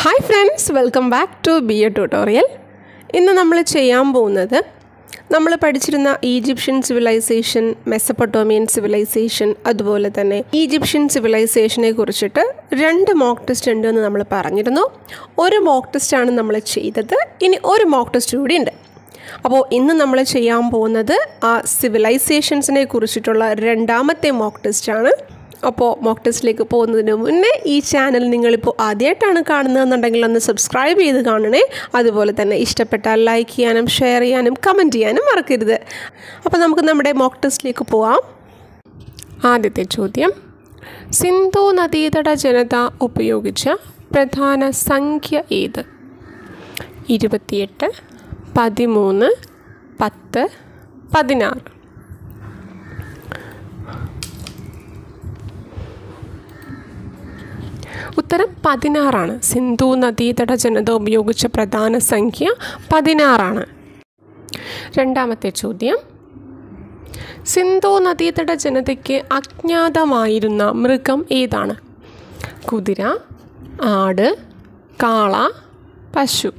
hi friends welcome back to B A tutorial ഇന്ന് നമ്മൾ ചെയ്യാൻ പോകുന്നത് നമ്മൾ പഠിച്ചിരുന്ന ഈജിപ്ഷ്യൻ സിവിലൈസേഷൻ മെസ്സപ്പൊട്ടോമിയൻ സിവിലൈസേഷൻ അതുപോലെ തന്നെ ഈജിപ്ഷ്യൻ സിവിലൈസേഷനെ കുറിച്ചിട്ട് രണ്ട് മോക്ക് ടെസ്റ്റ് ഉണ്ട് എന്ന് നമ്മൾ പറഞ്ഞിരുന്നു ഒരു മോക്ക് ടെസ്റ്റാണ് നമ്മൾ ചെയ്തത് ഇനി ഒരു മോക്ക് ടെസ്റ്റ് കൂടി ഉണ്ട് അപ്പോൾ ഇന്ന് നമ്മൾ ചെയ്യാൻ പോകുന്നത് ആ സിവിലൈസേഷൻസിനെ കുറിച്ചിട്ടുള്ള രണ്ടാമത്തെ മോക്ക് ടെസ്റ്റാണ് അപ്പോൾ മോക്ക് ടെസ്റ്റിലേക്ക് പോകുന്നതിന് മുന്നേ ഈ ചാനൽ നിങ്ങളിപ്പോൾ ആദ്യമായിട്ടാണ് കാണുന്നതെന്നുണ്ടെങ്കിൽ ഒന്ന് സബ്സ്ക്രൈബ് ചെയ്ത് കാണണേ അതുപോലെ തന്നെ ഇഷ്ടപ്പെട്ടാൽ ലൈക്ക് ചെയ്യാനും ഷെയർ ചെയ്യാനും കമൻറ്റ് ചെയ്യാനും മറക്കരുത് അപ്പോൾ നമുക്ക് നമ്മുടെ മോക്ക് ടെസ്റ്റിലേക്ക് പോവാം ആദ്യത്തെ ചോദ്യം സിന്ധു നദീതട ജനത ഉപയോഗിച്ച പ്രധാന സംഖ്യ ഏത് ഇരുപത്തിയെട്ട് പതിമൂന്ന് പത്ത് പതിനാറ് ഉത്തരം പതിനാറാണ് സിന്ധു നദീതട ജനത ഉപയോഗിച്ച പ്രധാന സംഖ്യ പതിനാറാണ് രണ്ടാമത്തെ ചോദ്യം സിന്ധു നദീതട ജനതയ്ക്ക് അജ്ഞാതമായിരുന്ന മൃഗം ഏതാണ് കുതിര ആട് കാള പശു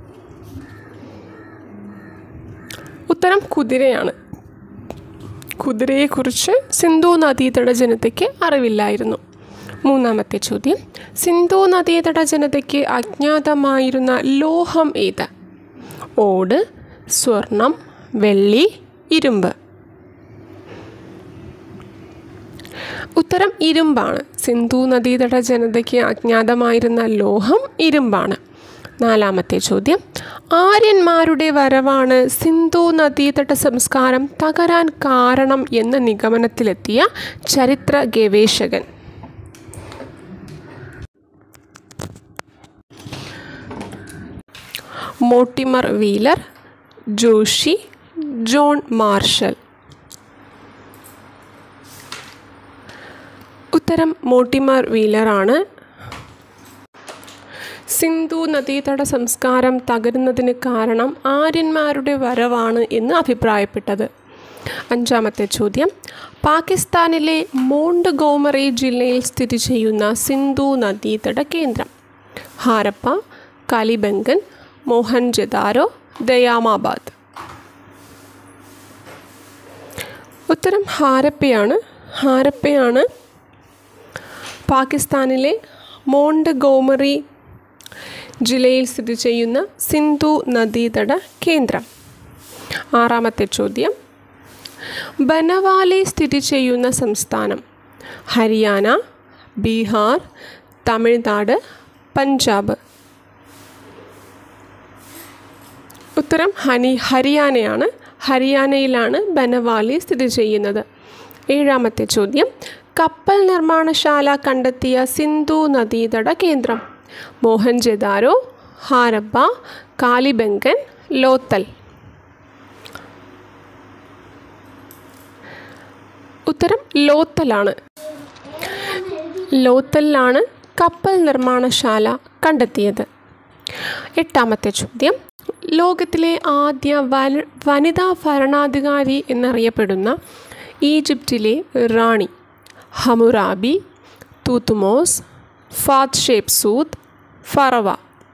ഉത്തരം കുതിരയാണ് കുതിരയെക്കുറിച്ച് സിന്ധു നദീതട ജനതയ്ക്ക് അറിവില്ലായിരുന്നു മൂന്നാമത്തെ ചോദ്യം സിന്ധു നദീതട ജനതയ്ക്ക് അജ്ഞാതമായിരുന്ന ലോഹം ഏത് ഓട് സ്വർണം വെള്ളി ഇരുമ്പ് ഉത്തരം ഇരുമ്പാണ് സിന്ധു നദീതട ജനതയ്ക്ക് അജ്ഞാതമായിരുന്ന ലോഹം ഇരുമ്പാണ് നാലാമത്തെ ചോദ്യം ആര്യന്മാരുടെ വരവാണ് സിന്ധു നദീതട സംസ്കാരം തകരാൻ കാരണം എന്ന നിഗമനത്തിലെത്തിയ ചരിത്ര ഗവേഷകൻ Mortimer Wheeler Joshi John Marshall ഉത്തരം മോട്ടിമർ വീലറാണ് സിന്ധു നദീതട സംസ്കാരം തകരുന്നതിന് കാരണം ആര്യന്മാരുടെ വരവാണ് എന്ന് അഭിപ്രായപ്പെട്ടത് അഞ്ചാമത്തെ ചോദ്യം പാകിസ്ഥാനിലെ മോണ്ട് ഗോമറി ജില്ലയിൽ സ്ഥിതി ചെയ്യുന്ന സിന്ധു നദീതട കേന്ദ്രം ഹാരപ്പ കാലിബംഗൻ മോഹൻജദാരോ ദയാമാബാദ് ഉത്തരം ഹാരപ്പയാണ് ഹാരപ്പയാണ് പാകിസ്ഥാനിലെ മോണ്ട് ഗോമറി ജില്ലയിൽ സ്ഥിതി ചെയ്യുന്ന സിന്ധു നദീതട കേന്ദ്രം ആറാമത്തെ ചോദ്യം ബനവാലി സ്ഥിതി ചെയ്യുന്ന സംസ്ഥാനം ഹരിയാന ബീഹാർ തമിഴ്നാട് പഞ്ചാബ് ഉത്തരം ഹനി ഹരിയാനയാണ് ഹരിയാനയിലാണ് ബനവാലി സ്ഥിതി ചെയ്യുന്നത് ഏഴാമത്തെ ചോദ്യം കപ്പൽ നിർമ്മാണശാല കണ്ടെത്തിയ സിന്ധു നദീതട കേന്ദ്രം മോഹൻജദാരോ ഹാരപ്പ കാലിബംഗൻ ലോത്തൽ ഉത്തരം ലോത്തലാണ് ലോത്തലിലാണ് കപ്പൽ നിർമ്മാണശാല കണ്ടെത്തിയത് എട്ടാമത്തെ ചോദ്യം ലോകത്തിലെ ആദ്യ വന വനിതാ ഭരണാധികാരി എന്നറിയപ്പെടുന്ന ഈജിപ്തിലെ റാണി ഹമുറാബി തൂത്തുമോസ് ഫാത് ഷേപ്പ് സൂദ് ഫറവ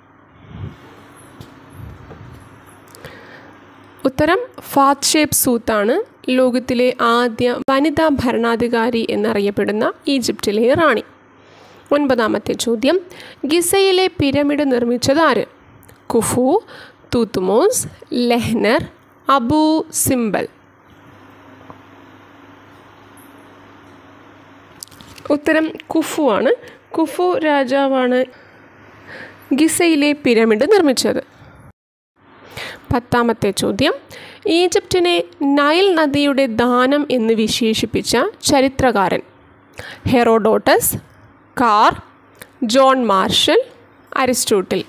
ഉത്തരം ഫാത് ഷേപ്പ് സൂത്താണ് ലോകത്തിലെ ആദ്യ വനിതാ ഭരണാധികാരി എന്നറിയപ്പെടുന്ന ഈജിപ്തിലെ റാണി ഒൻപതാമത്തെ ചോദ്യം ഗിസയിലെ പിരമിഡ് നിർമ്മിച്ചത് ആര് കുഫു തൂത്തുമോസ് ലെഹ്നർ അബു സിംബൽ ഉത്തരം കുഫു ആണ് കുഫു രാജാവാണ് ഗിസയിലെ പിരമിഡ് നിർമ്മിച്ചത് പത്താമത്തെ ചോദ്യം ഈജിപ്തിനെ നൈൽ നദിയുടെ ദാനം എന്ന് വിശേഷിപ്പിച്ച ചരിത്രകാരൻ Herodotus Carr John Marshall Aristotle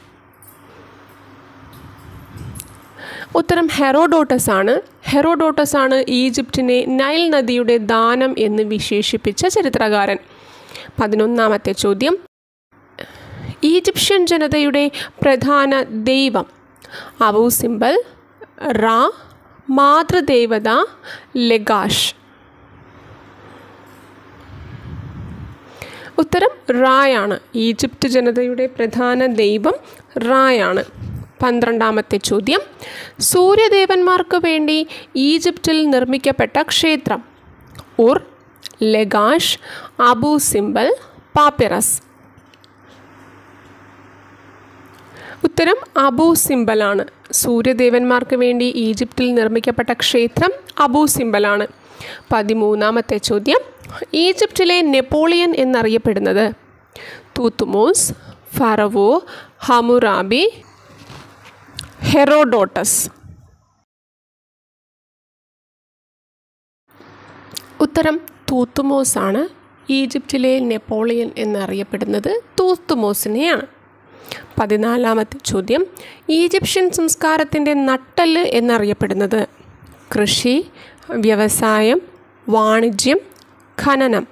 ഉത്തരം ഹെറോഡോട്ടസ് ആണ് ഹെറോഡോട്ടസ് ആണ് ഈജിപ്തിനെ നൈൽ നദിയുടെ ദാനം എന്ന് വിശേഷിപ്പിച്ച ചരിത്രകാരൻ പതിനൊന്നാമത്തെ ചോദ്യം ഈജിപ്ഷ്യൻ ജനതയുടെ പ്രധാന ദൈവം അബു സിംബൽ റാ മാതൃദേവത ലെഗാഷ് ഉത്തരം റായാണ് ഈജിപ്ത് ജനതയുടെ പ്രധാന ദൈവം റായാണ് പന്ത്രണ്ടാമത്തെ ചോദ്യം സൂര്യദേവന്മാർക്ക് വേണ്ടി ഈജിപ്തിൽ നിർമ്മിക്കപ്പെട്ട ക്ഷേത്രം Ur Lagash Abu Simbel papyrus ഉത്തരം അബു സിംബലാണ് സൂര്യദേവന്മാർക്ക് വേണ്ടി ഈജിപ്തിൽ നിർമ്മിക്കപ്പെട്ട ക്ഷേത്രം അബു സിംബലാണ് പതിമൂന്നാമത്തെ ചോദ്യം ഈജിപ്തിലെ നെപ്പോളിയൻ എന്നറിയപ്പെടുന്നത് തൂത്തുമോസ് ഫറവോ ഹമുറാബി ഹെറോഡോട്ടസ് ഉത്തരം തൂത്തുമോസ് ആണ് ഈജിപ്തിലെ നെപ്പോളിയൻ എന്നറിയപ്പെടുന്നത് തൂത്തുമോസിനെയാണ് പതിനാലാമത്തെ ചോദ്യം ഈജിപ്ഷ്യൻ സംസ്കാരത്തിൻ്റെ നട്ടല് എന്നറിയപ്പെടുന്നത് കൃഷി വ്യവസായം വാണിജ്യം ഖനനം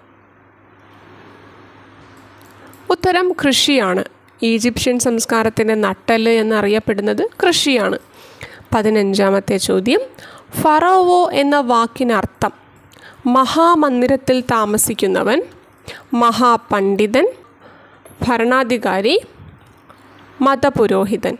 ഉത്തരം കൃഷിയാണ് ഈജിപ്ഷ്യൻ സംസ്കാരത്തിൻ്റെ നട്ടല് എന്നറിയപ്പെടുന്നത് കൃഷിയാണ് പതിനഞ്ചാമത്തെ ചോദ്യം ഫറോവോ എന്ന വാക്കിനർത്ഥം മഹാമന്ദിരത്തിൽ താമസിക്കുന്നവൻ മഹാപണ്ഡിതൻ ഭരണാധികാരി മതപുരോഹിതൻ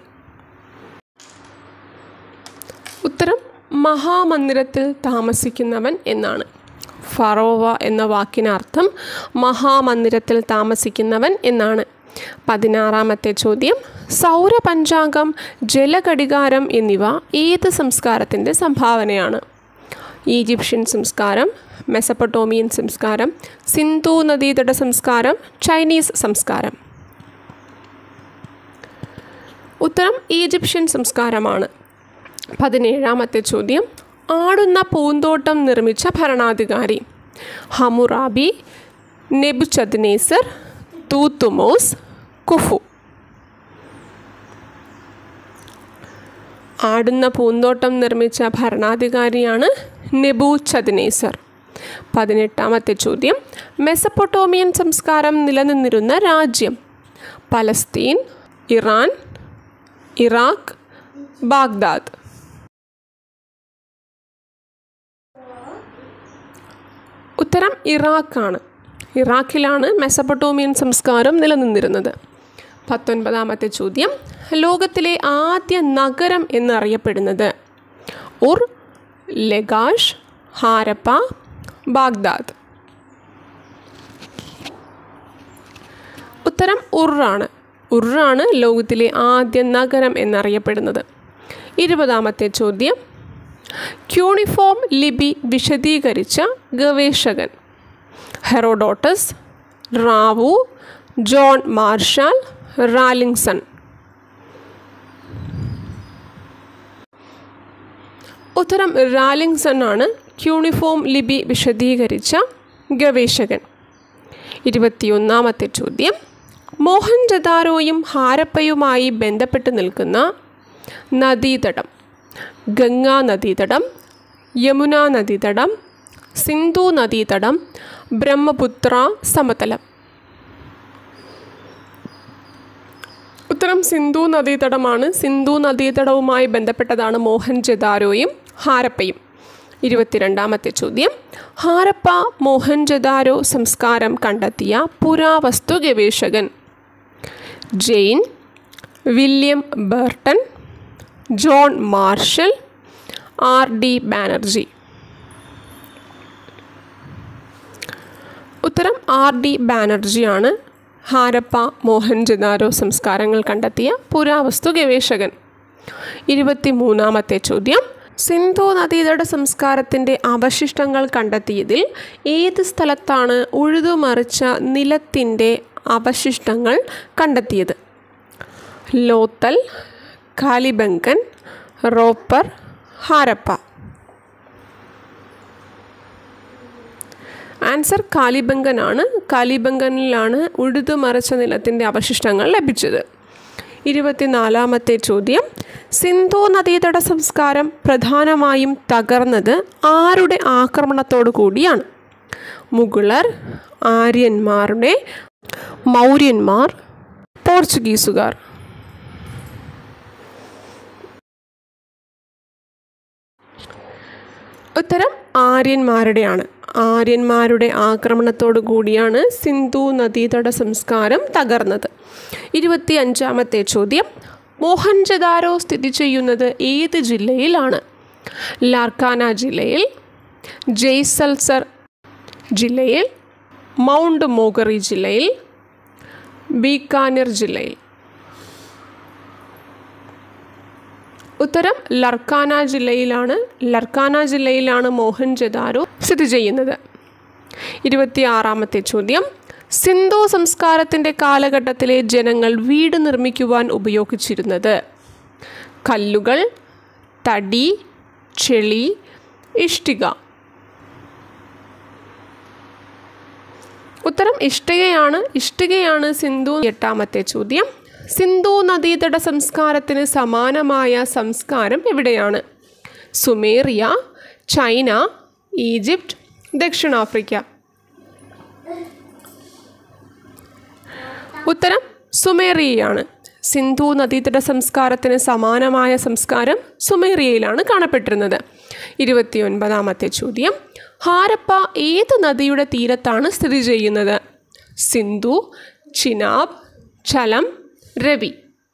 ഉത്തരം മഹാമന്ദിരത്തിൽ താമസിക്കുന്നവൻ എന്നാണ് ഫറോവ എന്ന വാക്കിനർത്ഥം മഹാമന്ദിരത്തിൽ താമസിക്കുന്നവൻ എന്നാണ് പതിനാറാമത്തെ ചോദ്യം സൗരപഞ്ചാംഗം ജലഘടികാരം എന്നിവ ഏത് സംസ്കാരത്തിൻ്റെ സംഭാവനയാണ് ഈജിപ്ഷ്യൻ സംസ്കാരം മെസപ്പൊട്ടോമിയൻ സംസ്കാരം സിന്ധു നദീതട സംസ്കാരം ചൈനീസ് സംസ്കാരം ഉത്തരം ഈജിപ്ഷ്യൻ സംസ്കാരമാണ് പതിനേഴാമത്തെ ചോദ്യം ആടുന്ന പൂന്തോട്ടം നിർമ്മിച്ച ഭരണാധികാരി ഹമുറാബി നെബുചദ്നേസർ തൂത്തുമോസ് കുഫു ആടുന്ന പൂന്തോട്ടം നിർമ്മിച്ച ഭരണാധികാരിയാണ് നെബു ചദ്നേസർ പതിനെട്ടാമത്തെ ചോദ്യം മെസപ്പൊട്ടോമിയൻ സംസ്കാരം നിലനിന്നിരുന്ന രാജ്യം പലസ്തീൻ ഇറാൻ ഇറാഖ് ബാഗ്ദാദ് ഉത്തരം ഇറാഖാണ് ഇറാഖിലാണ് മെസപ്പൊട്ടോമിയൻ സംസ്കാരം നിലനിന്നിരുന്നത് പത്തൊൻപതാമത്തെ ചോദ്യം ലോകത്തിലെ ആദ്യ നഗരം എന്നറിയപ്പെടുന്നത് ഉർ ലഗാഷ് ഹാരപ്പ ബാഗ്ദാദ് ഉത്തരം ഉറാണ് ഉറാണ് ലോകത്തിലെ ആദ്യ നഗരം എന്നറിയപ്പെടുന്നത് ഇരുപതാമത്തെ ചോദ്യം ക്യൂണിഫോം ലിപി വിശദീകരിച്ച ഗവേഷകൻ Herodotus Rao John Marshall Rawlinson ഉത്തരം റാലിംഗ്സൺ ആണ് ക്യൂണിഫോം ലിപി വിശദീകരിച്ച ഗവേഷകൻ ഇരുപത്തിയൊന്നാമത്തെ ചോദ്യം മോഹൻജദാരോയും ഹാരപ്പയുമായി ബന്ധപ്പെട്ട് നിൽക്കുന്ന നദീതടം ഗംഗാ നദീതടം യമുന നദീതടം സിന്ധു നദീതടം ബ്രഹ്മപുത്ര സമതലം ഉത്തരം സിന്ധു നദീതടമാണ് സിന്ധു നദീതടവുമായി ബന്ധപ്പെട്ടതാണ് മോഹൻജദാരോയും ഹാരപ്പയും ഇരുപത്തിരണ്ടാമത്തെ ചോദ്യം ഹാരപ്പ മോഹൻജദാരോ സംസ്കാരം കണ്ടെത്തിയ പുരാവസ്തു ഗവേഷകൻ Jain William Burton John Marshall R D Banerji ഉത്തരം ആർ ഡി ബാനർജിയാണ് ഹാരപ്പ മോഹൻജദാരോ സംസ്കാരങ്ങൾ കണ്ടെത്തിയ പുരാവസ്തു ഗവേഷകൻ ഇരുപത്തി മൂന്നാമത്തെ ചോദ്യം സിന്ധു നദീതട സംസ്കാരത്തിൻ്റെ അവശിഷ്ടങ്ങൾ കണ്ടെത്തിയതിൽ ഏത് സ്ഥലത്താണ് ഉഴുതുമറിച്ച നിലത്തിൻ്റെ അവശിഷ്ടങ്ങൾ കണ്ടെത്തിയത് ലോത്തൽ കാലിബങ്കൻ റോപ്പർ ഹാരപ്പ ആൻസർ കാലിബങ്കനാണ് കാലിബങ്കനിലാണ് ഉഴുതുമറിച്ച നിലത്തിൻ്റെ അവശിഷ്ടങ്ങൾ ലഭിച്ചത് ഇരുപത്തിനാലാമത്തെ ചോദ്യം സിന്ധു നദീതട സംസ്കാരം പ്രധാനമായും തകർന്നത് ആരുടെ ആക്രമണത്തോടു കൂടിയാണ് മുഗളർ ആര്യന്മാരുടെ മൗര്യന്മാർ പോർച്ചുഗീസുകാർ ഉത്തരം ആര്യന്മാരുടെയാണ് ആര്യന്മാരുടെ ആക്രമണത്തോടു കൂടിയാണ് സിന്ധു നദീതട സംസ്കാരം തകർന്നത് ഇരുപത്തി അഞ്ചാമത്തെ ചോദ്യം മോഹൻജദാരോ സ്ഥിതി ചെയ്യുന്നത് ഏത് ജില്ലയിലാണ് ലാർക്കാന ജില്ലയിൽ ജയ്സൽസർ ജില്ലയിൽ മൗണ്ട് മോഗറി ജില്ലയിൽ ബീക്കാനിർ ജില്ലയിൽ ഉത്തരം ലർക്കാന ജില്ലയിലാണ് ലർക്കാന ജില്ലയിലാണ് മോഹൻജദാരോ സ്ഥിതി ചെയ്യുന്നത് ഇരുപത്തിയാറാമത്തെ ചോദ്യം സിന്ധു സംസ്കാരത്തിൻ്റെ കാലഘട്ടത്തിലെ ജനങ്ങൾ വീട് നിർമ്മിക്കുവാൻ ഉപയോഗിച്ചിരുന്നത് കല്ലുകൾ തടി ചെളി ഇഷ്ടിക ഉത്തരം ഇഷ്ടികയാണ് ഇഷ്ടികയാണ് സിന്ധു എട്ടാമത്തെ ചോദ്യം സിന്ധു നദീതട സംസ്കാരത്തിന് സമാനമായ സംസ്കാരം എവിടെയാണ് സുമേറിയ ചൈന ഈജിപ്റ്റ് ദക്ഷിണാഫ്രിക്ക ഉത്തരം സുമേറിയയാണ് സിന്ധു നദീതട സംസ്കാരത്തിന് സമാനമായ സംസ്കാരം സുമേറിയയിലാണ് കാണപ്പെട്ടിരുന്നത് ഇരുപത്തിയൊൻപതാമത്തെ ചോദ്യം ഹാരപ്പ ഏത് നദിയുടെ തീരത്താണ് സ്ഥിതി ചെയ്യുന്നത് സിന്ധു ചിനാബ് ചലം രവി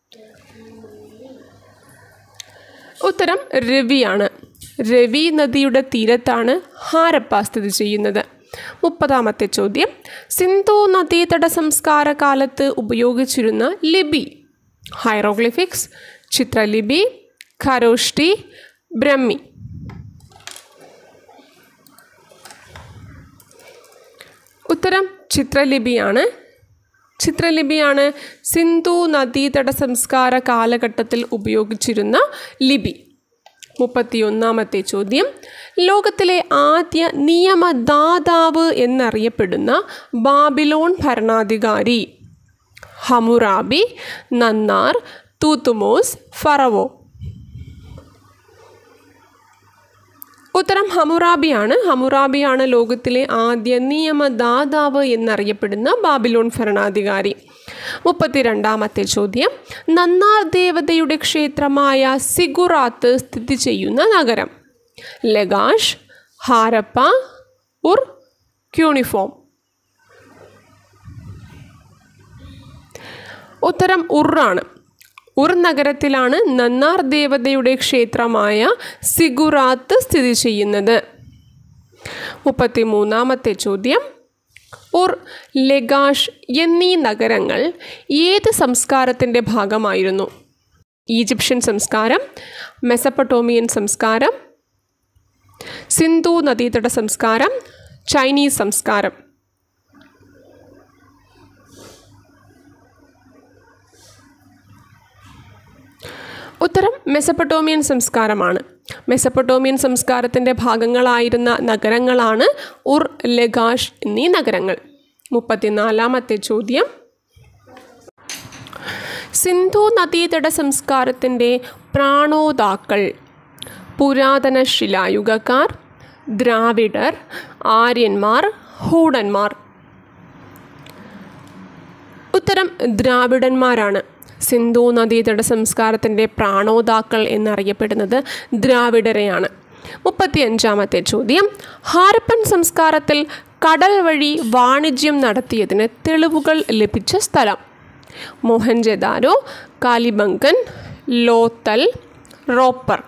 ഉത്തരം രവിയാണ് രവി നദിയുടെ തീരത്താണ് ഹാരപ്പ സ്ഥിതി ചെയ്യുന്നത് മുപ്പതാമത്തെ ചോദ്യം സിന്ധു നദീതട സംസ്കാര കാലത്ത് ഉപയോഗിച്ചിരുന്ന ലിപി ഹൈറോഗ്ലിഫിക്സ് ചിത്രലിപി ഖരോഷ്ടി ബ്രഹ്മി ഉത്തരം ചിത്രലിപിയാണ് ചിത്രലിപിയാണ് സിന്ധു നദീതട സംസ്കാര കാലഘട്ടത്തിൽ ഉപയോഗിച്ചിരുന്ന ലിപി മുപ്പത്തിയൊന്നാമത്തെ ചോദ്യം ലോകത്തിലെ ആദ്യ നിയമദാതാവ് എന്നറിയപ്പെടുന്ന ബാബിലോൺ ഭരണാധികാരി ഹമുറാബി നന്നാർ തൂത്തുമോസ് ഫറവോ ഉത്തരം ഹമുറാബിയാണ് ഹമുറാബിയാണ് ലോകത്തിലെ ആദ്യ നിയമദാതാവ് എന്നറിയപ്പെടുന്ന ബാബിലോൺ ഭരണാധികാരി മുപ്പത്തിരണ്ടാമത്തെ ചോദ്യം നന്നാർ ദേവതയുടെ ക്ഷേത്രമായ സിഗുറാത്ത് സ്ഥിതി ചെയ്യുന്ന നഗരം ലഗാഷ് ഹാരപ്പ ഉർ ക്യൂണിഫോം ഉത്തരം ഉറാണ് ഉർ നഗരത്തിലാണ് നന്നാർ ദേവതയുടെ ക്ഷേത്രമായ സിഗുറാത്ത് സ്ഥിതി ചെയ്യുന്നത് മുപ്പത്തിമൂന്നാമത്തെ ചോദ്യം ഉർ ലഗാഷ് എന്നീ നഗരങ്ങൾ ഏത് സംസ്കാരത്തിൻ്റെ ഭാഗമായിരുന്നു ഈജിപ്ഷ്യൻ സംസ്കാരം മെസപ്പട്ടോമിയൻ സംസ്കാരം സിന്ധു നദീതട സംസ്കാരം ചൈനീസ് സംസ്കാരം ഉത്തരം മെസപ്പട്ടോമിയൻ സംസ്കാരമാണ് മെസപ്പട്ടോമിയൻ സംസ്കാരത്തിൻ്റെ ഭാഗങ്ങളായിരുന്ന നഗരങ്ങളാണ് ഉർ ലഗാഷ് എന്നീ നഗരങ്ങൾ മുപ്പത്തിനാലാമത്തെ ചോദ്യം സിന്ധു നദീതട സംസ്കാരത്തിൻ്റെ പ്രാണോദാക്കൾ പുരാതന ശിലായുഗക്കാർ ദ്രാവിഡർ ആര്യന്മാർ ഹൂഡന്മാർ ഉത്തരം ദ്രാവിഡന്മാരാണ് സിന്ധു നദീതട സംസ്കാരത്തിൻ്റെ പ്രാണോദാക്കൾ എന്നറിയപ്പെടുന്നത് ദ്രാവിഡരെയാണ് മുപ്പത്തിയഞ്ചാമത്തെ ചോദ്യം ഹാരപ്പൻ സംസ്കാരത്തിൽ കടൽ വഴി വാണിജ്യം നടത്തിയതിന് തെളിവുകൾ ലഭിച്ച സ്ഥലം മോഹൻജദാരോ കാലിബങ്കൻ ലോത്തൽ റോപ്പർ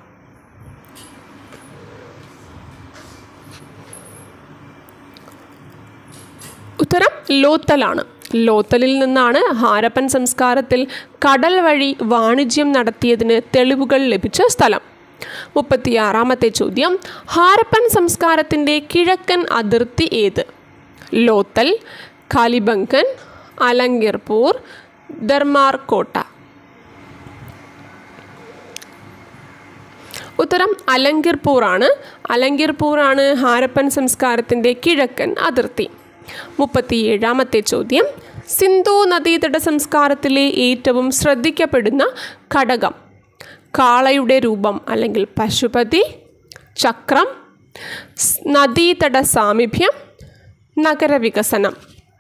ഉത്തരം ലോത്തലാണ് ലോത്തലിൽ നിന്നാണ് ഹാരപ്പൻ സംസ്കാരത്തിൽ കടൽ വഴി വാണിജ്യം നടത്തിയതിന് തെളിവുകൾ ലഭിച്ച സ്ഥലം മുപ്പത്തിയാറാമത്തെ ചോദ്യം ഹാരപ്പൻ സംസ്കാരത്തിൻ്റെ കിഴക്കൻ അതിർത്തി ഏത് ലോത്തൽ കാലിബങ്കൻ അലങ്കിർപൂർ ദർമാർ കോട്ട ഉത്തരം അലങ്കിർപൂർ ആണ് അലങ്കിർപൂർ ആണ് ഹാരപ്പൻ സംസ്കാരത്തിൻ്റെ കിഴക്കൻ അതിർത്തി മുപ്പത്തിയേഴാമത്തെ ചോദ്യം സിന്ധു നദീതട സംസ്കാരത്തിലെ ഏറ്റവും ശ്രദ്ധിക്കപ്പെടുന്ന ഘടകം കാളയുടെ രൂപം അല്ലെങ്കിൽ പശുപതി ചക്രം സ് നദീതട സാമീപ്യം നഗരവികസനം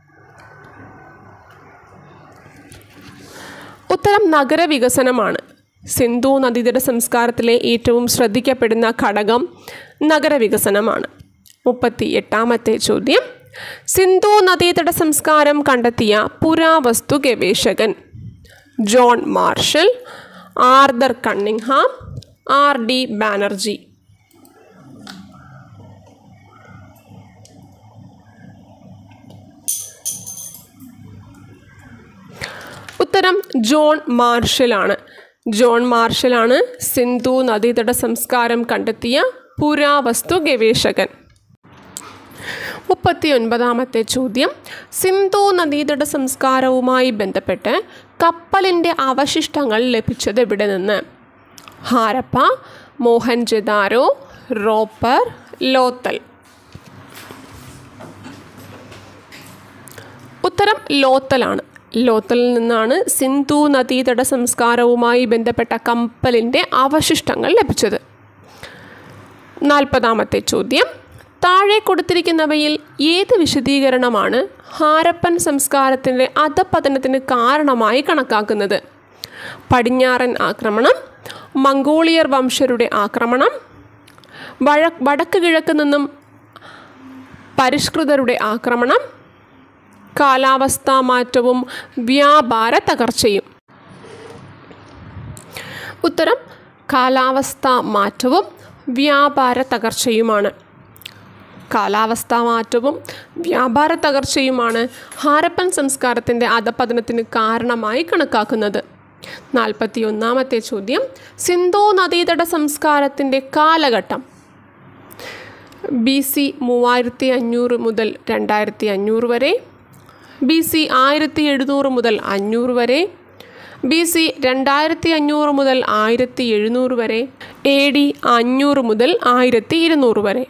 ഉത്തരം നഗരവികസനമാണ് സിന്ധു നദീതട സംസ്കാരത്തിലെ ഏറ്റവും ശ്രദ്ധിക്കപ്പെടുന്ന ഘടകം നഗരവികസനമാണ് മുപ്പത്തി എട്ടാമത്തെ ചോദ്യം സിന്ധു നദീതട സംസ്കാരം കണ്ടെത്തിയ പുരാവസ്തു ഗവേഷകൻ John Marshall Arthur Cunningham R D Banerji ഉത്തരം ജോൺ മാർഷലാണ് ജോൺ മാർഷലാണ് സിന്ധു നദീതട സംസ്കാരം കണ്ടെത്തിയ പുരാവസ്തു ഗവേഷകൻ മുപ്പത്തി ഒൻപതാമത്തെ ചോദ്യം സിന്ധു നദീതട സംസ്കാരവുമായി ബന്ധപ്പെട്ട് കപ്പലിൻ്റെ അവശിഷ്ടങ്ങൾ ലഭിച്ചത് എവിടെ നിന്ന് ഹാരപ്പ മോഹൻജദാരോ റോപ്പർ ലോത്തൽ ഉത്തരം ലോത്തലാണ് ലോത്തലിൽ നിന്നാണ് സിന്ധു നദീതട സംസ്കാരവുമായി ബന്ധപ്പെട്ട കപ്പലിൻ്റെ അവശിഷ്ടങ്ങൾ ലഭിച്ചത് നാൽപ്പതാമത്തെ ചോദ്യം താഴെ കൊടുത്തിരിക്കുന്നവയിൽ ഏത് വിശദീകരണമാണ് ഹാരപ്പൻ സംസ്കാരത്തിൻ്റെ അധപതനത്തിന് കാരണമായി കണക്കാക്കുന്നത് പടിഞ്ഞാറൻ ആക്രമണം മംഗോളിയർ വംശരുടെ ആക്രമണം വഴ വടക്ക് കിഴക്ക് നിന്നും പരിഷ്കൃതരുടെ ആക്രമണം കാലാവസ്ഥാ മാറ്റവും വ്യാപാര തകർച്ചയും ഉത്തരം കാലാവസ്ഥാ മാറ്റവും വ്യാപാര തകർച്ചയുമാണ് കാലാവസ്ഥാ മാറ്റവും വ്യാപാര തകർച്ചയുമാണ് ഹാരപ്പൻ സംസ്കാരത്തിൻ്റെ അധപതനത്തിന് കാരണമായി കണക്കാക്കുന്നത് നാൽപ്പത്തി ഒന്നാമത്തെ ചോദ്യം സിന്ധു നദീതട സംസ്കാരത്തിൻ്റെ കാലഘട്ടം ബി സി മൂവായിരത്തി അഞ്ഞൂറ് മുതൽ രണ്ടായിരത്തി അഞ്ഞൂറ് വരെ ബി സി ആയിരത്തി എഴുന്നൂറ് മുതൽ അഞ്ഞൂറ് വരെ ബി സി രണ്ടായിരത്തി അഞ്ഞൂറ് മുതൽ ആയിരത്തി എഴുന്നൂറ് വരെ എ ഡി അഞ്ഞൂറ് മുതൽ ആയിരത്തി ഇരുന്നൂറ് വരെ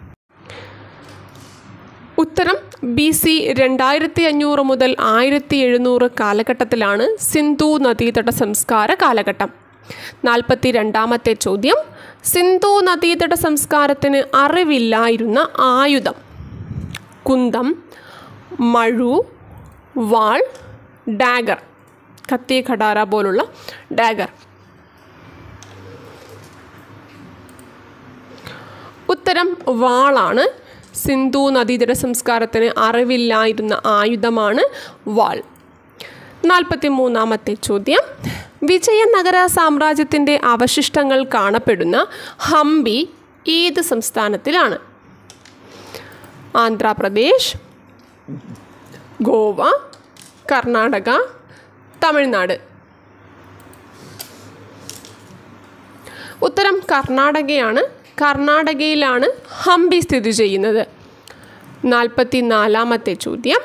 ഉത്തരം ബി സി രണ്ടായിരത്തി അഞ്ഞൂറ് മുതൽ ആയിരത്തി എഴുന്നൂറ് കാലഘട്ടത്തിലാണ് സിന്ധു നദീതട സംസ്കാര കാലഘട്ടം നാൽപ്പത്തി രണ്ടാമത്തെ ചോദ്യം സിന്ധു നദീതട സംസ്കാരത്തിന് അറിവില്ലായിരുന്ന ആയുധം കുന്തം മഴു വാൾ ഡാഗർ കത്തി ഖടാര പോലുള്ള ഡാഗർ ഉത്തരം വാളാണ് സിന്ധു നദീതട സംസ്കാരത്തിന് അറിവില്ലായിരുന്ന ആയുധമാണ് വാൾ നാൽപ്പത്തി മൂന്നാമത്തെ ചോദ്യം വിജയനഗര സാമ്രാജ്യത്തിൻ്റെ അവശിഷ്ടങ്ങൾ കാണപ്പെടുന്ന ഹംപി ഏത് സംസ്ഥാനത്തിലാണ് ആന്ധ്രാപ്രദേശ് ഗോവ കർണാടക തമിഴ്നാട് ഉത്തരം കർണാടകയാണ് കർണാടകയിലാണ് ഹംപി സ്ഥിതി ചെയ്യുന്നത് നാൽപ്പത്തി നാലാമത്തെ ചോദ്യം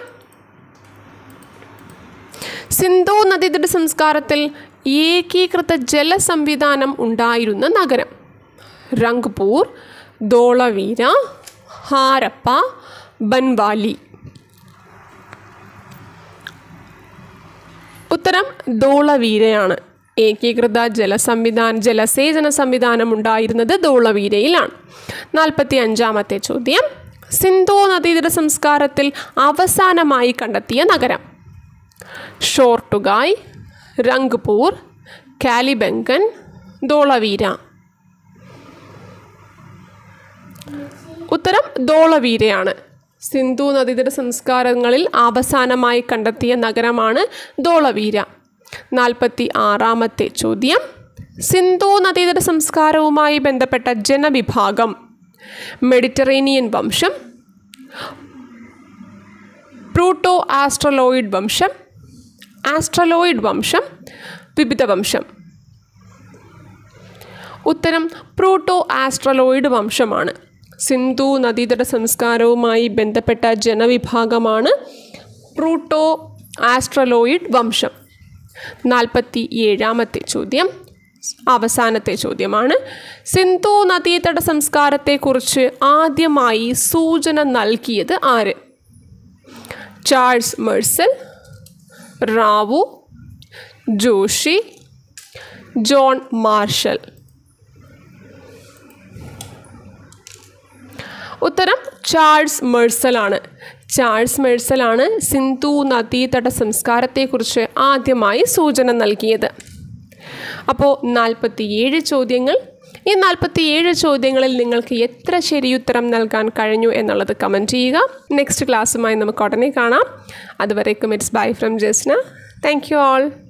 സിന്ധു നദീതട സംസ്കാരത്തിൽ ഏകീകൃത ജലസംവിധാനം ഉണ്ടായിരുന്ന നഗരം രംഗ്പൂർ ധോളവീര ഹാരപ്പ ബൻവാലി ഉത്തരം ധോളവീരയാണ് ഏകീകൃത ജലസംവിധാന ജലസേചന സംവിധാനം ഉണ്ടായിരുന്നത് ധോളവീരയിലാണ് നാൽപ്പത്തി അഞ്ചാമത്തെ ചോദ്യം സിന്ധു നദീതട സംസ്കാരത്തിൽ അവസാനമായി കണ്ടെത്തിയ നഗരം ഷോർട്ടുഗായ് രംഗ്പൂർ കാലിബംഗൻ ധോളവീര ഉത്തരം ധോളവീരയാണ് സിന്ധു നദീതട സംസ്കാരങ്ങളിൽ അവസാനമായി കണ്ടെത്തിയ നഗരമാണ് ധോളവീര നാൽപ്പത്തി ആറാമത്തെ ചോദ്യം സിന്ധു നദീതട സംസ്കാരവുമായി ബന്ധപ്പെട്ട ജനവിഭാഗം മെഡിറ്ററേനിയൻ വംശം പ്രൂട്ടോ ആസ്ട്രലോയിഡ് വംശം ആസ്ട്രലോയിഡ് വംശം വിവിധ വംശം ഉത്തരം പ്രൂട്ടോ ആസ്ട്രലോയിഡ് വംശമാണ് സിന്ധു നദീതട സംസ്കാരവുമായി ബന്ധപ്പെട്ട ജനവിഭാഗമാണ് പ്രൂട്ടോ ആസ്ട്രലോയിഡ് വംശം നാൽപ്പത്തി ഏഴാമത്തെ ചോദ്യം അവസാനത്തെ ചോദ്യമാണ് സിന്ധു നദീതട സംസ്കാരത്തെക്കുറിച്ച് ആദ്യമായി സൂചന നൽകിയത് ആര് Charles Masson Rao Joshi John Marshall ഉത്തരം ചാൾസ് മെഴ്സലാണ് ചാൾസ് മെഴ്സലാണ് സിന്ധു നദീതട സംസ്കാരത്തെക്കുറിച്ച് ആദ്യമായി സൂചന നൽകിയത് അപ്പോൾ നാൽപ്പത്തിയേഴ് ചോദ്യങ്ങൾ ഈ നാൽപ്പത്തി ഏഴ് ചോദ്യങ്ങളിൽ നിങ്ങൾക്ക് എത്ര ശരിയുത്തരം നൽകാൻ കഴിഞ്ഞു എന്നുള്ളത് കമൻറ്റ് ചെയ്യുക നെക്സ്റ്റ് ക്ലാസ്സുമായി നമുക്ക് ഉടനെ കാണാം അതുവരേക്കും it's bye from Jasna thank you all